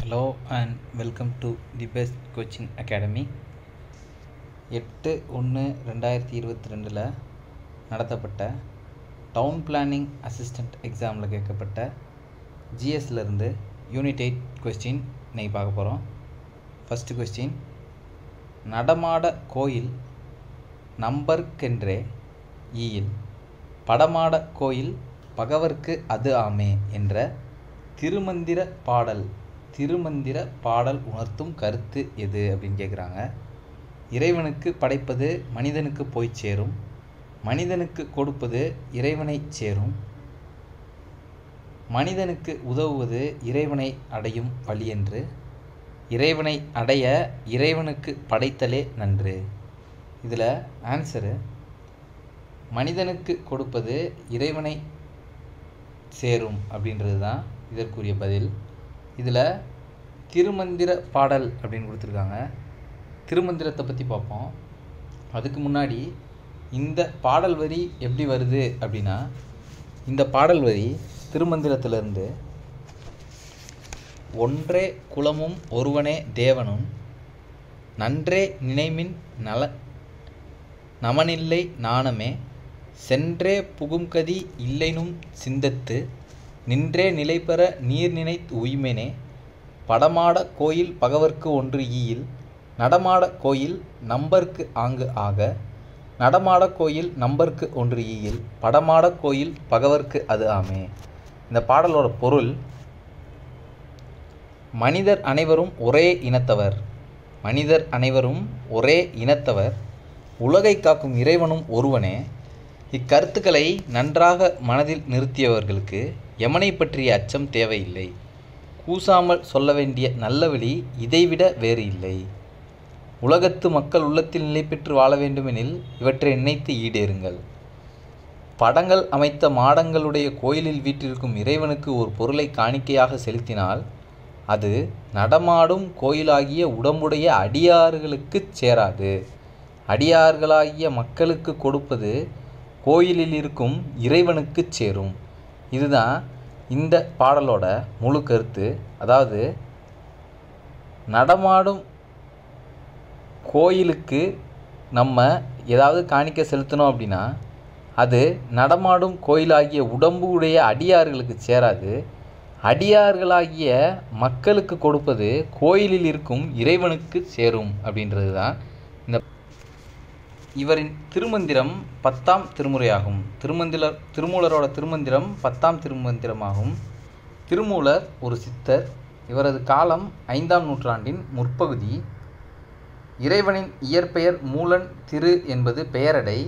hello and welcome to the best coaching academy எட்டு ஒன்று ரெண்டாயிரத்தி இருபத்தி ரெண்டில் நடத்தப்பட்ட டவுன் பிளானிங் அசிஸ்டண்ட் எக்ஸாமில் கேட்கப்பட்ட ஜிஎஸ்லேருந்து யூனிட் எயிட் கொஸ்டின் இன்னைக்கு பார்க்க போகிறோம் ஃபஸ்ட்டு கொஸ்டின் நடமாட கோயில் நம்பர்க்கென்றே ஈயில் படமாட கோயில் பகவர்க்கு அது ஆமே என்ற திருமந்திர பாடல் திருமந்திர பாடல் உணர்த்தும் கருத்து எது அப்படின்னு கேட்குறாங்க இறைவனுக்கு படைப்பது மனிதனுக்கு போய் சேரும் மனிதனுக்கு கொடுப்பது இறைவனை சேரும் மனிதனுக்கு உதவுவது இறைவனை அடையும் வழியென்று இறைவனை அடைய இறைவனுக்கு படைத்தலே நன்று இதில் ஆன்சரு மனிதனுக்கு கொடுப்பது இறைவனை சேரும் அப்படின்றது தான் இதற்குரிய பதில் இதில் திருமந்திர பாடல் அப்படின்னு கொடுத்துருக்காங்க திருமந்திரத்தை பற்றி பார்ப்போம் அதுக்கு முன்னாடி இந்த பாடல் வரி எப்படி வருது அப்படின்னா இந்த பாடல் வரி திருமந்திரத்திலிருந்து ஒன்றே குலமும் ஒருவனே தேவனும் நன்றே நினைமின் நல நமனில்லை நாணமே சென்றே புகும்கதி இல்லைனும் சிந்தத்து நின்றே நிலைபெற நீர் நினைத் உய்மெனே படமாட கோயில் பகவர்க்கு ஒன்று ஈயில் நடமாட கோயில் நம்பர்க்கு ஆங்கு ஆக நடமாட கோயில் நம்பர்க்கு ஒன்று ஈயில் படமாட கோயில் பகவர்க்கு அது ஆமே இந்த பாடலோட பொருள் மனிதர் அனைவரும் ஒரே இனத்தவர் மனிதர் அனைவரும் ஒரே இனத்தவர் உலகை காக்கும் இறைவனும் ஒருவனே இக்கருத்துக்களை நன்றாக மனதில் நிறுத்தியவர்களுக்கு யமனை பற்றிய அச்சம் தேவையில்லை கூசாமல் சொல்ல வேண்டிய நல்ல வழி இதைவிட வேறு இல்லை உலகத்து மக்கள் உள்ளத்தில் நிலை பெற்று வாழ வேண்டுமெனில் இவற்றை நினைத்து ஈடேறுங்கள் படங்கள் அமைத்த மாடங்களுடைய கோயிலில் வீற்றிருக்கும் இறைவனுக்கு ஒரு பொருளை காணிக்கையாக செலுத்தினால் அது நடமாடும் கோயிலாகிய உடம்புடைய அடியார்களுக்குச் சேராது அடியார்களாகிய மக்களுக்கு கொடுப்பது கோயிலில் இருக்கும் இறைவனுக்கு சேரும் இதுதான் இந்த பாடலோட முழு கருத்து அதாவது நடமாடும் கோயிலுக்கு நம்ம ஏதாவது காணிக்க செலுத்தணும் அப்படின்னா அது நடமாடும் கோயிலாகிய உடம்பு உடைய அடியார்களுக்கு சேராது அடியார்களாகிய மக்களுக்கு கொடுப்பது கோயிலில் இருக்கும் இறைவனுக்கு சேரும் அப்படின்றது தான் இந்த இவரின் திருமந்திரம் பத்தாம் திருமுறையாகும் திருமந்திர திருமூலரோட திருமந்திரம் பத்தாம் திருமந்திரமாகும் திருமூலர் ஒரு சித்தர் இவரது காலம் ஐந்தாம் நூற்றாண்டின் முற்பகுதி இறைவனின் இயற்பெயர் மூலன் திரு என்பது பெயரடை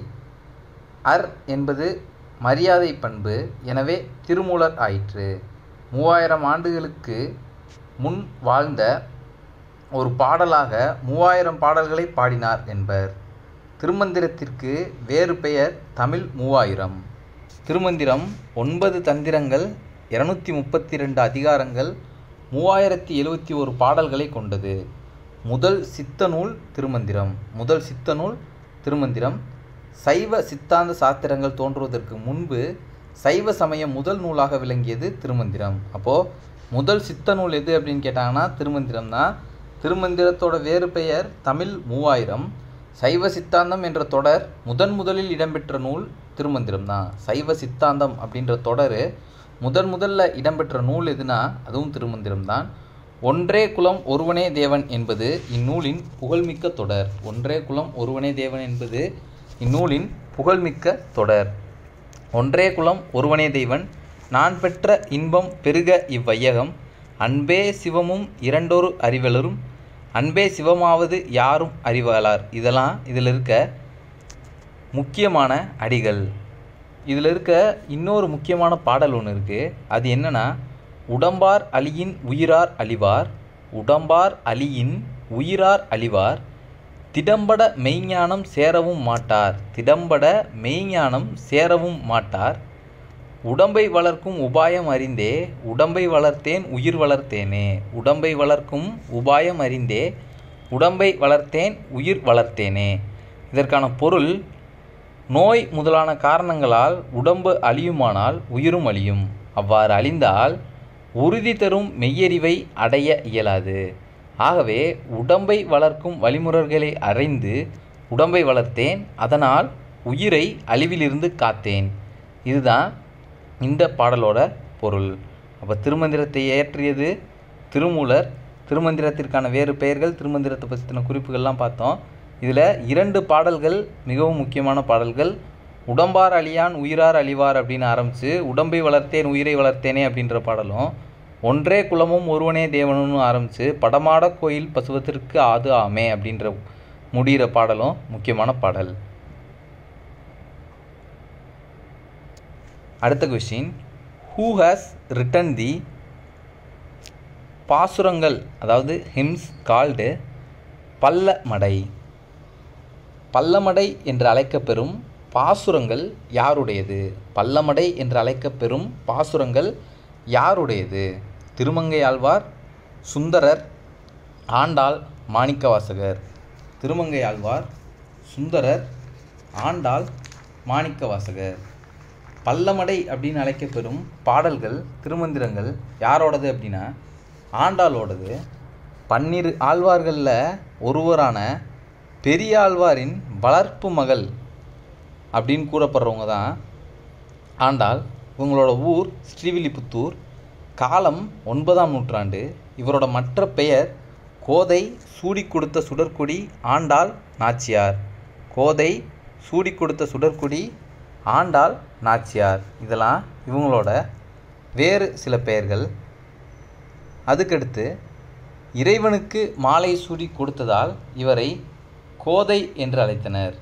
அர் என்பது மரியாதை பண்பு எனவே திருமூலர் ஆயிற்று மூவாயிரம் ஆண்டுகளுக்கு முன் வாழ்ந்த ஒரு பாடலாக மூவாயிரம் பாடல்களை பாடினார் என்பர் திருமந்திரத்திற்கு வேறு பெயர் தமிழ் மூவாயிரம் திருமந்திரம் ஒன்பது தந்திரங்கள் இருநூற்றி முப்பத்தி ரெண்டு அதிகாரங்கள் மூவாயிரத்தி எழுவத்தி ஒரு பாடல்களை கொண்டது முதல் சித்த நூல் திருமந்திரம் முதல் சித்த நூல் திருமந்திரம் சைவ சித்தாந்த சாத்திரங்கள் தோன்றுவதற்கு முன்பு சைவ சமயம் முதல் நூலாக விளங்கியது திருமந்திரம் அப்போது முதல் சித்த நூல் எது அப்படின்னு கேட்டாங்கன்னா திருமந்திரம் தான் திருமந்திரத்தோட வேறு பெயர் தமிழ் மூவாயிரம் சைவ சித்தாந்தம் என்ற தொடர் முதன் முதலில் இடம்பெற்ற நூல் திருமந்திரம் தான் சைவ சித்தாந்தம் அப்படின்ற தொடர் முதன் முதல்ல இடம்பெற்ற நூல் எதுனா அதுவும் திருமந்திரம் தான் ஒன்றே குலம் ஒருவனே தேவன் என்பது இந்நூலின் புகழ்மிக்க தொடர் ஒன்றே குலம் ஒருவனே தேவன் என்பது இந்நூலின் புகழ்மிக்க தொடர் ஒன்றே குலம் ஒருவனே தெய்வன் நான் பெற்ற இன்பம் பெருக இவ்வையகம் அன்பே சிவமும் இரண்டொரு அறிவலரும் அன்பே சிவமாவது யாரும் அறிவாளார் இதெல்லாம் இதில் இருக்க முக்கியமான அடிகள் இதில் இருக்க இன்னொரு முக்கியமான பாடல் ஒன்று இருக்குது அது என்னன்னா உடம்பார் அலியின் உயிரார் அழிவார் உடம்பார் அலியின் உயிரார் அழிவார் திடம்பட மெய்ஞானம் சேரவும் மாட்டார் திடம்பட மெய்ஞானம் சேரவும் மாட்டார் உடம்பை வளர்க்கும் உபாயம் அறிந்தே உடம்பை வளர்த்தேன் உயிர் வளர்த்தேனே உடம்பை வளர்க்கும் உபாயம் அறிந்தே உடம்பை வளர்த்தேன் உயிர் வளர்த்தேனே இதற்கான பொருள் நோய் முதலான காரணங்களால் உடம்பு அழியுமானால் உயிரும் அழியும் அவ்வாறு அழிந்தால் உறுதி தரும் மெய்யறிவை அடைய இயலாது ஆகவே உடம்பை வளர்க்கும் வழிமுறைகளை அறிந்து உடம்பை வளர்த்தேன் அதனால் உயிரை அழிவிலிருந்து காத்தேன் இதுதான் இந்த பாடலோட பொருள் அப்போ திருமந்திரத்தை இயற்றியது திருமூலர் திருமந்திரத்திற்கான வேறு பெயர்கள் திருமந்திரத்தை பற்றின குறிப்புகள்லாம் பார்த்தோம் இதில் இரண்டு பாடல்கள் மிகவும் முக்கியமான பாடல்கள் உடம்பார் அழியான் உயிரார் அழிவார் அப்படின்னு ஆரம்பித்து உடம்பை வளர்த்தேன் உயிரை வளர்த்தேனே அப்படின்ற பாடலும் ஒன்றே குலமும் ஒருவனே தேவனும்னு ஆரம்பித்து படமாட கோயில் பசுவத்திற்கு ஆது ஆமே அப்படின்ற முடிகிற பாடலும் முக்கியமான பாடல் அடுத்த question who has written the பாசுரங்கள் அதாவது ஹிம்ஸ் கால்டு பல்லமடை பல்லமடை என்று அழைக்கப்பெறும் பாசுரங்கள் யாருடையது பல்லமடை என்று அழைக்கப்பெறும் பாசுரங்கள் யாருடையது திருமங்கை ஆழ்வார் சுந்தரர் ஆண்டாள் மாணிக்கவாசகர் திருமங்கை ஆழ்வார் சுந்தரர் ஆண்டாள் மாணிக்கவாசகர் பல்லமடை அப்படின்னு அழைக்கப்பெறும் பாடல்கள் திருமந்திரங்கள் யாரோடது அப்படின்னா ஆண்டாளோடது பன்னிரு ஆழ்வார்களில் ஒருவரான பெரிய ஆழ்வாரின் வளர்ப்பு மகள் அப்படின்னு கூறப்படுறவங்க தான் ஆண்டாள் இவங்களோட ஊர் ஸ்ரீவில்லிபுத்தூர் காலம் ஒன்பதாம் நூற்றாண்டு இவரோட மற்ற பெயர் கோதை சூடி கொடுத்த சுடற்குடி ஆண்டாள் நாச்சியார் கோதை சூடி கொடுத்த சுடற்குடி ஆண்டாள் நாச்சியார் இதெல்லாம் இவங்களோட வேறு சில பெயர்கள் அதுக்கடுத்து இறைவனுக்கு மாலை சூடி கொடுத்ததால் இவரை கோதை என்று அழைத்தனர்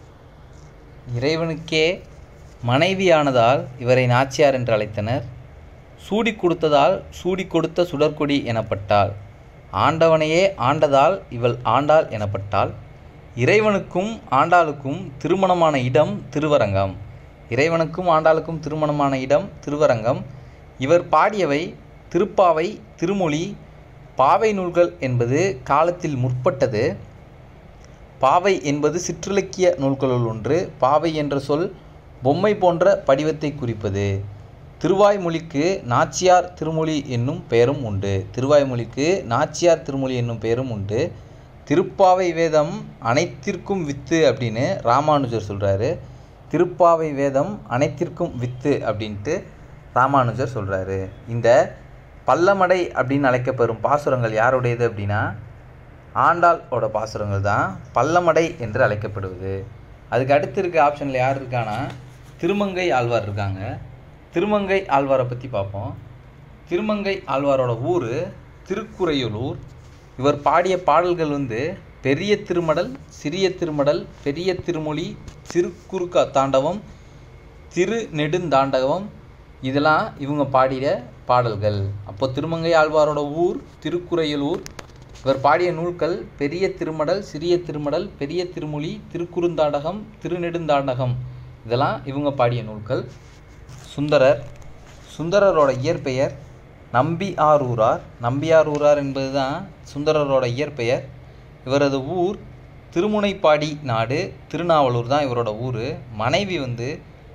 இறைவனுக்கே மனைவியானதால் இவரை நாச்சியார் என்று அழைத்தனர் சூடி கொடுத்ததால் சூடி கொடுத்த சுடற்கொடி எனப்பட்டாள் ஆண்டவனையே ஆண்டதால் இவள் ஆண்டாள் எனப்பட்டாள் இறைவனுக்கும் ஆண்டாளுக்கும் திருமணமான இடம் திருவரங்கம் இறைவனுக்கும் ஆண்டாளுக்கும் திருமணமான இடம் திருவரங்கம் இவர் பாடியவை திருப்பாவை திருமொழி பாவை நூல்கள் என்பது காலத்தில் முற்பட்டது பாவை என்பது சிற்றிலக்கிய நூல்களுள் ஒன்று பாவை என்ற சொல் பொம்மை போன்ற படிவத்தை குறிப்பது திருவாய்மொழிக்கு நாச்சியார் திருமொழி என்னும் பெயரும் உண்டு திருவாய்மொழிக்கு நாச்சியார் திருமொழி என்னும் பெயரும் உண்டு திருப்பாவை வேதம் அனைத்திற்கும் வித்து அப்படின்னு ராமானுஜர் சொல்கிறாரு திருப்பாவை வேதம் அனைத்திற்கும் வித்து அப்படின்ட்டு ராமானுஜர் சொல்கிறாரு இந்த பல்லமடை அப்படின்னு அழைக்கப்பெறும் பாசுரங்கள் யாருடையது அப்படின்னா ஆண்டாளோட பாசுரங்கள் தான் பல்லமடை என்று அழைக்கப்படுவது அதுக்கு அடுத்து இருக்க ஆப்ஷனில் யார் இருக்கானா திருமங்கை ஆழ்வார் இருக்காங்க திருமங்கை ஆழ்வாரை பற்றி பார்ப்போம் திருமங்கை ஆழ்வாரோட ஊர் திருக்குறையுளூர் இவர் பாடிய பாடல்கள் வந்து பெரிய திருமடல் சிறிய திருமடல் பெரிய திருமொழி திருக்குறுக்க தாண்டவம் திரு நெடுந்தாண்டவம் இதெல்லாம் இவங்க பாடிய பாடல்கள் அப்போ திருமங்கை ஆழ்வாரோட ஊர் திருக்குறையலூர் இவர் பாடிய நூல்கள் பெரிய திருமடல் சிறிய திருமடல் பெரிய திருமொழி திருக்குறுந்தாண்டகம் திருநெடுந்தாண்டகம் இதெல்லாம் இவங்க பாடிய நூல்கள் சுந்தரர் சுந்தரரோட இயற்பெயர் நம்பி ஆரூரார் நம்பியாரூரார் என்பது தான் சுந்தரரோட இயற்பெயர் இவரது ஊர் திருமுனைப்பாடி நாடு திருநாவலூர் தான் இவரோட ஊர் மனைவி வந்து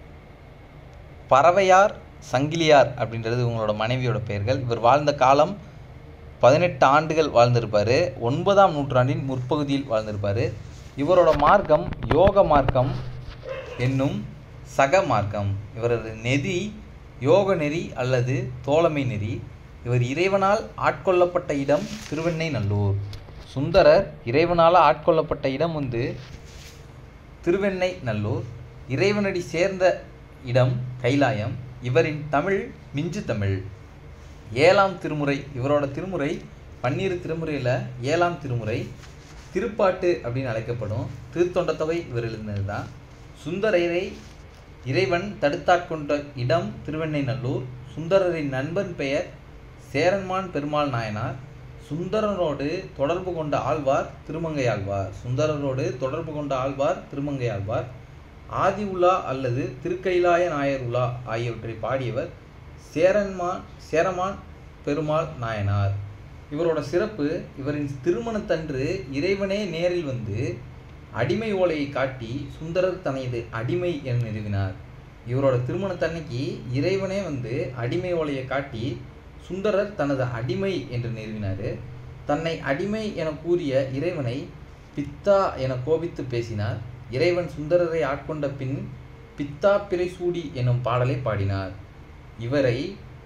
பறவையார் சங்கிலியார் அப்படின்றது இவங்களோட மனைவியோட பெயர்கள் இவர் வாழ்ந்த காலம் பதினெட்டு ஆண்டுகள் வாழ்ந்திருப்பார் ஒன்பதாம் நூற்றாண்டின் முற்பகுதியில் வாழ்ந்திருப்பார் இவரோட மார்க்கம் யோக மார்க்கம் என்னும் சக மார்க்கம் இவரது நெறி யோக நெறி அல்லது தோழமை நெறி இவர் இறைவனால் ஆட்கொள்ளப்பட்ட இடம் திருவெண்ணை நல்லூர் சுந்தரர் இறைவனால் ஆட்கொள்ளப்பட்ட இடம் வந்து திருவெண்ணை நல்லூர் இறைவனடி சேர்ந்த இடம் கைலாயம் இவரின் தமிழ் மிஞ்சு தமிழ் ஏழாம் திருமுறை இவரோட திருமுறை பன்னிரு திருமுறையில் ஏழாம் திருமுறை திருப்பாட்டு அப்படின்னு அழைக்கப்படும் திருத்தொண்டத்தொகை இவர் எழுதினது தான் சுந்தரரை இறைவன் தடுத்தாட்கொண்ட இடம் திருவெண்ணைநல்லூர் சுந்தரரின் நண்பன் பெயர் சேரன்மான் பெருமாள் நாயனார் சுந்தரரோடு தொடர்பு கொண்ட ஆழ்வார் திருமங்கை ஆழ்வார் சுந்தரரோடு தொடர்பு கொண்ட ஆழ்வார் திருமங்கை ஆழ்வார் ஆதி உலா அல்லது திருக்கைலாய நாயர் உலா ஆகியவற்றை பாடியவர் சேரன்மான் சேரமான் பெருமாள் நாயனார் இவரோட சிறப்பு இவரின் திருமணத்தன்று இறைவனே நேரில் வந்து அடிமை ஓலையை காட்டி சுந்தரர் தனது அடிமை என நிறுவினார் இவரோட திருமணத்தன்னைக்கு இறைவனே வந்து அடிமை ஓலையை காட்டி சுந்தரர் தனது அடிமை என்று நிறுவினார் தன்னை அடிமை என கூறிய இறைவனை பித்தா என கோபித்து பேசினார் இறைவன் சுந்தரரை ஆட்கொண்ட பின் பித்தா பிறைசூடி எனும் பாடலை பாடினார் இவரை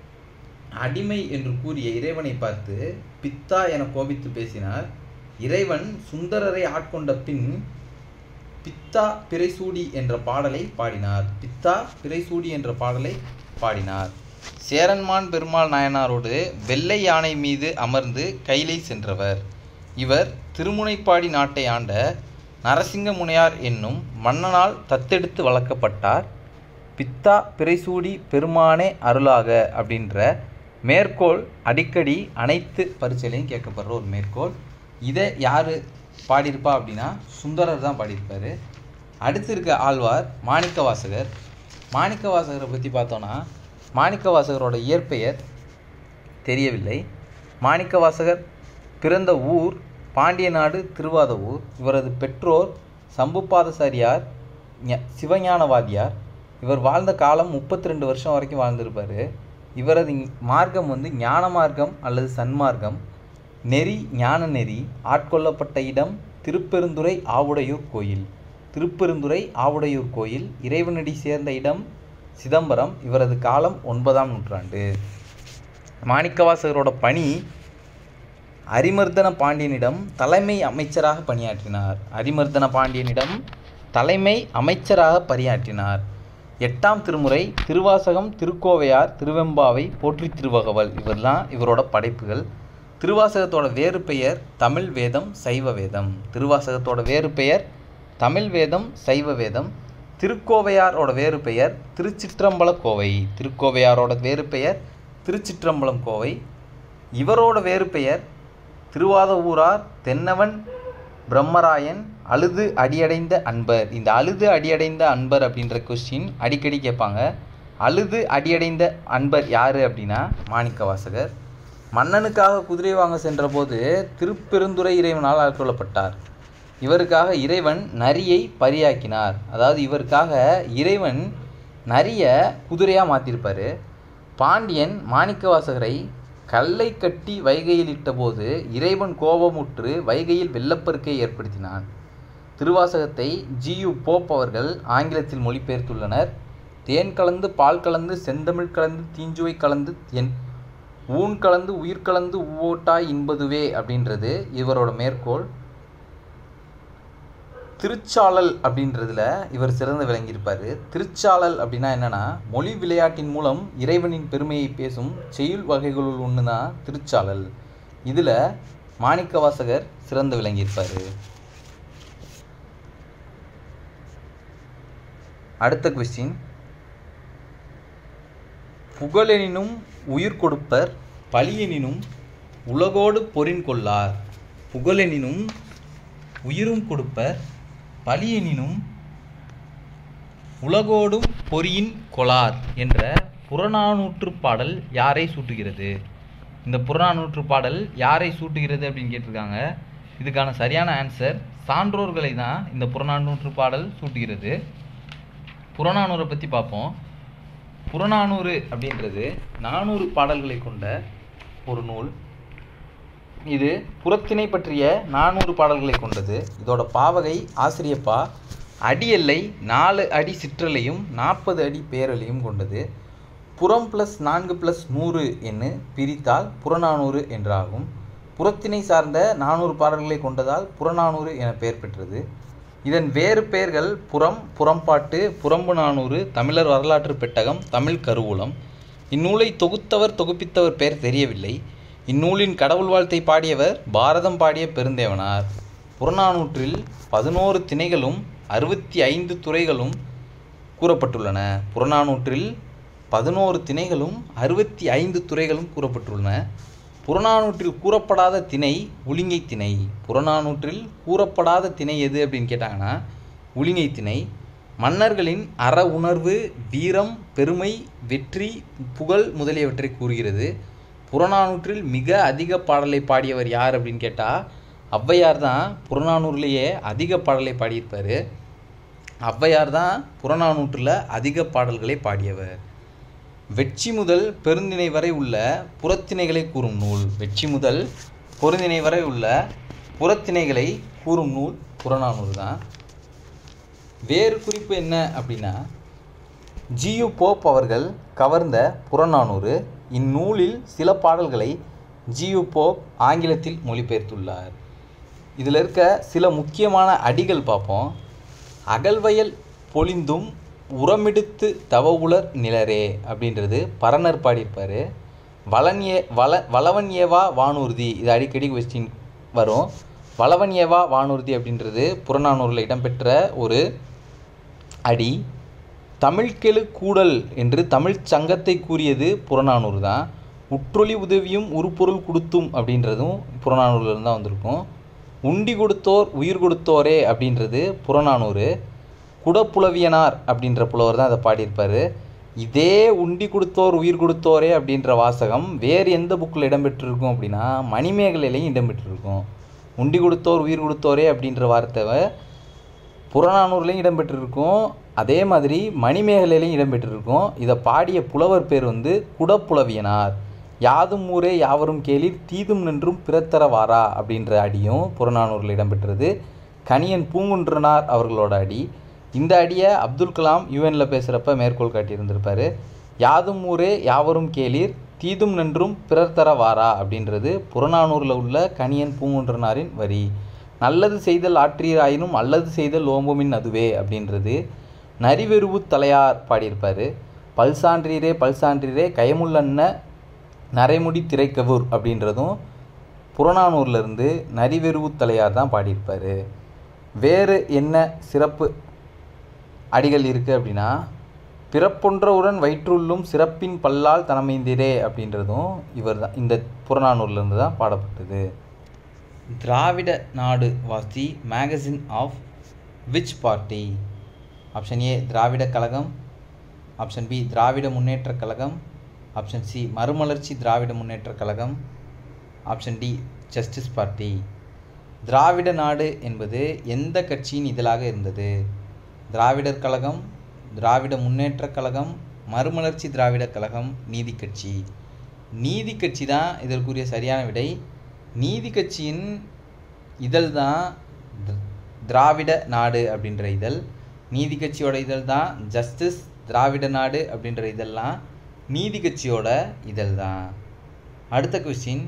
அடிமை என்று கூறிய இறைவனை பார்த்து பித்தா என கோபித்து பேசினார் இறைவன் சுந்தரரை ஆட்கொண்ட பின் பித்தா பிறைசூடி என்ற பாடலை பாடினார் பித்தா பிறைசூடி என்ற பாடலை பாடினார் சேரன்மான் பெருமாள் நாயனாரோடு வெள்ளை யானை மீது அமர்ந்து கைலை சென்றவர் இவர் திருமுனைப்பாடி நாட்டை ஆண்ட நரசிங்க முனையார் என்னும் மன்னனால் தத்தெடுத்து வளர்க்கப்பட்டார் பித்தா பிறைசூடி பெருமானே அருளாக அப்படின்ற மேற்கோள் அடிக்கடி அனைத்து பரீட்சையிலையும் கேட்கப்படுற ஒரு மேற்கோள் இதை யார் பாடியிருப்பா அப்படின்னா சுந்தரர் தான் பாடியிருப்பார் அடுத்து இருக்க ஆழ்வார் மாணிக்கவாசகர் மாணிக்கவாசகரை பற்றி பார்த்தோன்னா மாணிக்கவாசகரோட இயற்பெயர் தெரியவில்லை மாணிக்கவாசகர் பிறந்த ஊர் பாண்டிய நாடு திருவாதவூர் இவரது பெற்றோர் சம்புபாதசாரியார் ஞ- சிவஞானவாதியார் இவர் வாழ்ந்த காலம் முப்பத்தி ரெண்டு வருஷம் வரைக்கும் வாழ்ந்திருப்பார் இவரது ஞ- மார்க்கம் வந்து ஞான மார்க்கம் அல்லது சன்மார்க்கம் நெறி ஞான நெறி ஆட்கொள்ளப்பட்ட இடம் திருப்பெருந்துறை ஆவுடையூர் கோயில் திருப்பெருந்துறை ஆவுடையூர் கோயில் இறைவனடி சேர்ந்த இடம் சிதம்பரம் இவரது காலம் ஒன்பதாம் நூற்றாண்டு மாணிக்கவாசகரோட பணி அரிமர்தன பாண்டியனிடம் தலைமை அமைச்சராக பணியாற்றினார் அரிமர்தன பாண்டியனிடம் தலைமை அமைச்சராக பணியாற்றினார் எட்டாம் திருமுறை திருவாசகம் திருக்கோவையார் திருவெம்பாவை போற்றி திருவகவல் இவரெல்லாம் இவரோட படைப்புகள் திருவாசகத்தோட வேறு பெயர் தமிழ் வேதம் சைவ வேதம் திருவாசகத்தோட வேறு பெயர் தமிழ் வேதம் சைவ வேதம் திருக்கோவையாரோட வேறு பெயர் திருச்சிற்றம்பல கோவை திருக்கோவையாரோட வேறு பெயர் திருச்சிற்றம்பலம் கோவை இவரோட வேறு பெயர் திருவாதவூரார் தென்னவன் பிரம்மராயன் அழுது அடியடைந்த அன்பர் இந்த அழுது அடியடைந்த அன்பர் அப்படின்ற கொஸ்டின் அடிக்கடி கேட்பாங்க அழுது அடியடைந்த அன்பர் யார் அப்படின்னா மாணிக்கவாசகர் மன்னனுக்காக குதிரை வாங்க சென்றபோது திருப்பெருந்துறை இறைவனால் ஆட்கொள்ளப்பட்டார் இவருக்காக இறைவன் நரியை பரியாக்கினார் அதாவது இவருக்காக இறைவன் நரிய குதிரையாக மாற்றிருப்பார் பாண்டியன் மாணிக்கவாசகரை கல்லை கட்டி வைகையில் இட்டபோது இறைவன் கோபமுற்று வைகையில் வெள்ளப்பெருக்கை ஏற்படுத்தினான் திருவாசகத்தை ஜியு போப் அவர்கள் ஆங்கிலத்தில் மொழிபெயர்த்துள்ளனர் தேன் கலந்து பால் கலந்து செந்தமிழ் கலந்து தீஞ்சுவை கலந்து என் ஊன் கலந்து உயிர் கலந்து உவோட்டாய் இன்பதுவே அப்படின்றது இவரோட மேற்கோள் திருச்சாளல் அப்படின்றதுல இவர் சிறந்து விளங்கியிருப்பார் திருச்சாளல் அப்படின்னா என்னன்னா மொழி விளையாட்டின் மூலம் இறைவனின் பெருமையை பேசும் செய்யுள் வகைகளுள் ஒன்று தான் திருச்சாளல் இதில் மாணிக்கவாசகர் சிறந்து விளங்கியிருப்பார் அடுத்த கொஸ்டின் புகழெனினும் உயிர் கொடுப்பர் பழியெனினும் உலகோடு பொறின் கொள்ளார் புகழெனினும் உயிரும் கொடுப்பர் பழியெனினும் உலகோடும் பொறியின் கொளார் என்ற புறநானூற்று பாடல் யாரை சூட்டுகிறது இந்த புறநானூற்று பாடல் யாரை சூட்டுகிறது அப்படின்னு கேட்டிருக்காங்க இதுக்கான சரியான ஆன்சர் சான்றோர்களை தான் இந்த புறநானூற்று பாடல் சூட்டுகிறது புறநானூரை பற்றி பார்ப்போம் புறநானூறு அப்படின்றது நானூறு பாடல்களை கொண்ட ஒரு நூல் இது புறத்திணை பற்றிய நானூறு பாடல்களை கொண்டது இதோட பாவகை ஆசிரியப்பா அடி எல்லை நாலு அடி சிற்றலையும் நாற்பது அடி பேரலையும் கொண்டது புறம் ப்ளஸ் நான்கு ப்ளஸ் நூறு என்று பிரித்தால் புறநானூறு என்றாகும் புறத்திணை சார்ந்த நானூறு பாடல்களை கொண்டதால் புறநானூறு என பெயர் பெற்றது இதன் வேறு பெயர்கள் புறம் புறம்பாட்டு புறம்பு நானூறு தமிழர் வரலாற்று பெட்டகம் தமிழ் கருவூலம் இந்நூலை தொகுத்தவர் தொகுப்பித்தவர் பெயர் தெரியவில்லை இந்நூலின் கடவுள் வாழ்த்தை பாடியவர் பாரதம் பாடிய பெருந்தேவனார் புறநானூற்றில் பதினோரு திணைகளும் அறுபத்தி ஐந்து துறைகளும் கூறப்பட்டுள்ளன புறநானூற்றில் பதினோரு திணைகளும் அறுபத்தி ஐந்து துறைகளும் கூறப்பட்டுள்ளன புறநானூற்றில் கூறப்படாத திணை உளிங்கை திணை புறநானூற்றில் கூறப்படாத திணை எது அப்படின்னு கேட்டாங்கன்னா உளிங்கை திணை மன்னர்களின் அற உணர்வு வீரம் பெருமை வெற்றி புகழ் முதலியவற்றை கூறுகிறது புறநானூற்றில் மிக அதிக பாடலை பாடியவர் யார் அப்படின்னு கேட்டால் ஔவையார் தான் புறநானூறுலேயே அதிக பாடலை பாடியிருப்பார் ஔவையார் தான் புறநானூற்றில் அதிக பாடல்களை பாடியவர் வெற்றி முதல் பெருந்திணை வரை உள்ள புறத்திணைகளை கூறும் நூல் வெற்றி முதல் பொருந்திணை வரை உள்ள புறத்திணைகளை கூறும் நூல் புறநானூறு தான் வேறு குறிப்பு என்ன அப்படின்னா ஜியு போப் அவர்கள் கவர்ந்த புறநானூறு இந்நூலில் சில பாடல்களை ஜியு போப் ஆங்கிலத்தில் மொழிபெயர்த்துள்ளார் இதில் இருக்க சில முக்கியமான அடிகள் பார்ப்போம் அகல்வயல் பொழிந்தும் உரமெடுத்து தவவுலர் நிலரே அப்படின்றது பரணர் பாடியிருப்பார் வளன் ஏ வள வளவன் ஏவா வானூர்தி இது அடிக்கடி கொஸ்டின் வரும் வளவன் ஏவா வானூர்தி அப்படின்றது புறநானூரில் இடம்பெற்ற ஒரு அடி தமிழ்கெழு கூடல் என்று தமிழ்ச் சங்கத்தை கூறியது புறநானூறு தான் உற்றொளி உதவியும் உருப்பொருள் கொடுத்தும் அப்படின்றதும் புறநானூறுலேருந்து தான் வந்திருக்கும் உண்டி கொடுத்தோர் உயிர் கொடுத்தோரே அப்படின்றது புறநானூறு குடப்புலவியனார் அப்படின்ற புலவர் தான் அதை பாடியிருப்பார் இதே உண்டி கொடுத்தோர் உயிர் கொடுத்தோரே அப்படின்ற வாசகம் வேறு எந்த புக்கில் இடம்பெற்றிருக்கும் அப்படின்னா மணிமேகலையிலையும் இடம்பெற்றிருக்கும் உண்டி கொடுத்தோர் உயிர் கொடுத்தோரே அப்படின்ற வார்த்தை புறநானூறுலையும் இடம்பெற்றிருக்கும் அதே மாதிரி மணிமேகலையிலையும் இடம்பெற்றிருக்கும் இதை பாடிய புலவர் பேர் வந்து குடப்புலவியனார் யாதும் ஊரே யாவரும் கேளிர் தீதும் நின்றும் பிறத்தர வாரா அப்படின்ற அடியும் புறநானூரில் இடம்பெற்றது கணியன் பூங்குன்றனார் அவர்களோட அடி இந்த அடியை அப்துல் கலாம் யூஎனில் பேசுகிறப்ப மேற்கோள் காட்டியிருந்திருப்பார் யாதும் ஊரே யாவரும் கேளீர் தீதும் நின்றும் பிறர் தர வாரா அப்படின்றது புறநானூரில் உள்ள கணியன் பூங்குன்றனாரின் வரி நல்லது செய்தல் ஆற்றீராயினும் அல்லது செய்தல் ஓம்புமின் அதுவே அப்படின்றது நரிவெருவு தலையார் பாடியிருப்பார் பல்சான்றீரே பல்சான்றீரே கயமுள்ளன்ன நரைமுடி திரைக்கவூர் அப்படின்றதும் புறநானூர்லேருந்து நரிவெருவு தலையார் தான் பாடியிருப்பார் வேறு என்ன சிறப்பு அடிகள் இருக்குது அப்படின்னா பிறப்பொன்றவுடன் வயிற்றுள்ளும் சிறப்பின் பல்லால் தனமைந்திரே அப்படின்றதும் இவர் தான் இந்த புறநானூர்லேருந்து தான் பாடப்பட்டது Dravida Nadu was the magazine of which party option A Dravida Kazhagam option B Dravida Munnetra Kazhagam option C Marumalarchi Dravida Munnetra Kazhagam option D justice party Dravida Nadu என்பது எந்த கட்சியின் இதழாக இருந்தது திராவிடர் கழகம் திராவிட முன்னேற்றக் கழகம் மறுமலர்ச்சி திராவிட கழகம் நீதி கட்சி நீதி கட்சி தான் இதற்குரிய சரியான விடை நீதி கட்சியின் இதழ் தான் திராவிட நாடு அப்படின்ற இதழ் நீதி கட்சியோட இதழ் தான் ஜஸ்டிஸ் திராவிட நாடு அப்படின்ற இதெல்லாம் நீதி கட்சியோட இதழ் தான் அடுத்த கொஸ்டின்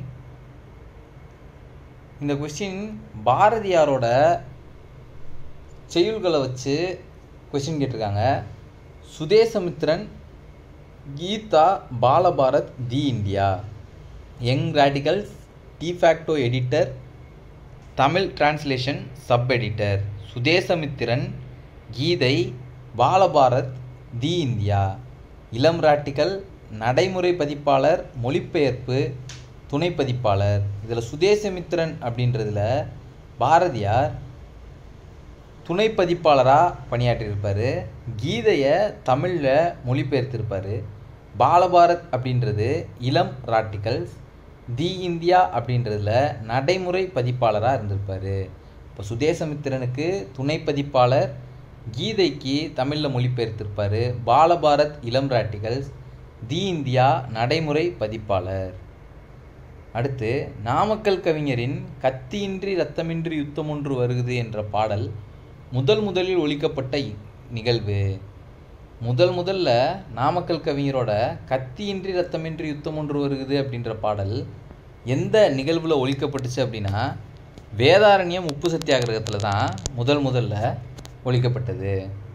இந்த கொஸ்டின் பாரதியாரோட செய்யுள்களை வச்சு கொஸ்டின் கேட்டிருக்காங்க Swadesamitran Geetha Balabharat the India young radicals de facto editor Tamil translation sub editor Swadesamitran கீதை பாலபாரத் தி இந்தியா இளம் ராட்டிகள் நடைமுறை பதிப்பாளர் மொழிபெயர்ப்பு துணை பதிப்பாளர் இதில் சுதேசமித்திரன் அப்படின்றதுல பாரதியார் துணை பதிப்பாளராக பணியாற்றியிருப்பார் கீதையை தமிழில் மொழிபெயர்த்திருப்பார் பாலபாரத் அப்படின்றது இளம் ராட்டிகல்ஸ் தி இந்தியா அப்படின்றதுல நடைமுறை பதிப்பாளராக இருந்திருப்பார் இப்போ சுதேசமித்திரனுக்கு துணை பதிப்பாளர் கீதைக்கு தமிழில் மொழிபெயர்த்திருப்பார் பாலபாரத் இளம் ராட்டிகல்ஸ் தி இந்தியா நடைமுறை பதிப்பாளர் அடுத்து நாமக்கல் கவிஞரின் கத்தியின்றி ரத்தமின்றி யுத்தம் ஒன்று வருகுது என்ற பாடல் முதல் முதலில் ஒழிக்கப்பட்ட நிகழ்வு முதல் முதல்ல நாமக்கல் கவிஞரோட கத்தியின்றி ரத்தமின்றி யுத்தம் ஒன்று வருகுது அப்படின்ற பாடல் எந்த நிகழ்வில் ஒழிக்கப்பட்டுச்சு அப்படின்னா வேதாரண்யம் உப்பு சத்தியாகிரகத்தில் தான் முதல் முதல்ல ஒழிக்கப்பட்டது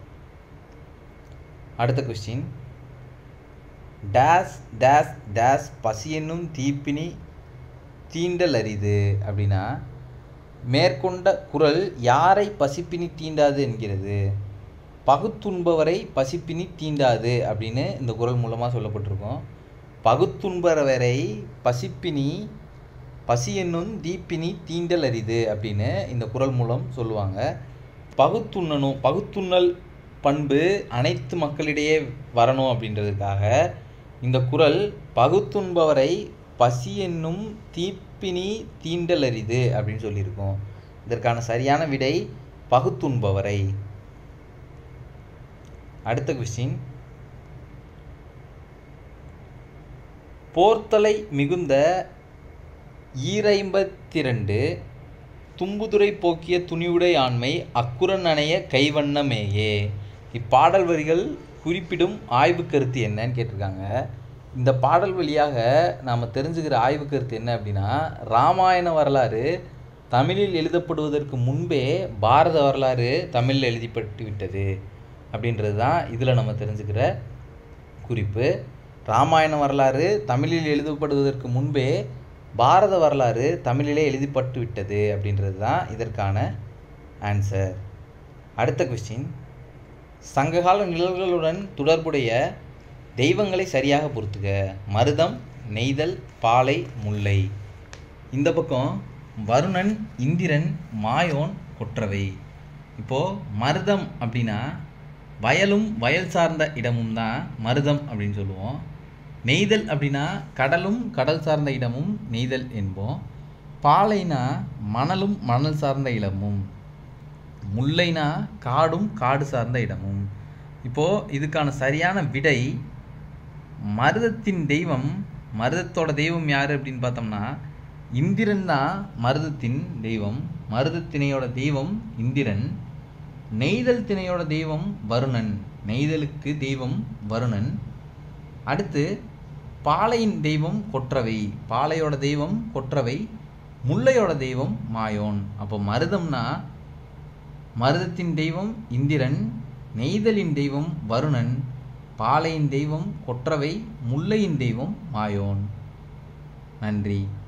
அடுத்த கொஸ்டின் டேஸ் டேஸ் டேஸ் பசி என்னும் தீப்பினி தீண்டல் அரிது அப்படின்னா மேற்கொண்ட குரல் யாரை பசிப்பினி தீண்டாது என்கிறது பகுத்துண்பவரை பசிப்பினி தீண்டாது அப்படின்னு இந்த குரல் மூலமாக சொல்லப்பட்டிருக்கோம் பகுத்துண்பவரை பசிப்பினி பசி என்னும் தீப்பினி தீண்டல் அரிது அப்படின்னு இந்த குரல் மூலம் சொல்லுவாங்க பகுத்துண்ணணும் பகுத்துண்ணல் பண்பு அனைத்து மக்களிடையே வரணும் அப்படின்றதுக்காக இந்த குரல் பகுத்துண்பவரை பசி என்னும் தீப்பினி தீண்டல் அரிது அப்படின்னு சொல்லியிருக்கோம் இதற்கான சரியான விடை பகுத்துண்பவரை அடுத்த கொஸ்டின் போர்த்தலை மிகுந்த ஈரைம்பத்திரண்டு தும்புதுரை போக்கிய துணிவுடை ஆண்மை அக்குரன் அணைய கைவண்ணமேயே இப்பாடல் வரிகள் குறிப்பிடும் ஆய்வு கருத்து என்னன்னு கேட்டிருக்காங்க இந்த பாடல் வழியாக நாம் தெரிஞ்சுக்கிற ஆய்வு கருத்து என்ன அப்படின்னா ராமாயண வரலாறு தமிழில் எழுதப்படுவதற்கு முன்பே பாரத வரலாறு தமிழில் எழுதிப்பட்டு விட்டது அப்படின்றது தான் இதில் நம்ம தெரிஞ்சுக்கிற குறிப்பு ராமாயண வரலாறு தமிழில் எழுதப்படுவதற்கு முன்பே பாரத வரலாறு தமிழிலே எழுதிப்பட்டு விட்டது அப்படின்றது தான் இதற்கான ஆன்சர் அடுத்த கொஸ்டின் சங்ககால நிழல்களுடன் தொடர்புடைய தெய்வங்களை சரியாக பொறுத்துக மருதம் நெய்தல் பாலை முல்லை இந்த பக்கம் வருணன் இந்திரன் மாயோன் கொற்றவை இப்போது மருதம் அப்படின்னா வயலும் வயல் சார்ந்த இடமும் தான் மருதம் அப்படின்னு சொல்லுவோம் நெய்தல் அப்படின்னா கடலும் கடல் சார்ந்த இடமும் நெய்தல் என்போம் பாலைனா மணலும் மணல் சார்ந்த இடமும் முல்லைனா காடும் காடு சார்ந்த இடமும் இப்போது இதுக்கான சரியான விடை மருதத்தின் தெய்வம் மருதத்தோட தெய்வம் யார் அப்படின்னு பார்த்தோம்னா இந்திரன் தான் மருதத்தின் தெய்வம் மருதத்திணையோட தெய்வம் இந்திரன் நெய்தல் திணையோட தெய்வம் வருணன் நெய்தலுக்கு தெய்வம் வருணன் அடுத்து பாலையின் தெய்வம் கொற்றவை பாலையோட தெய்வம் கொற்றவை முல்லையோட தெய்வம் மாயோன் அப்போ மருதம்னா மருதத்தின் தெய்வம் இந்திரன் நெய்தலின் தெய்வம் வருணன் பாலையின் தெய்வம் கொற்றவை முல்லையின் தெய்வம் மாயோன் நன்றி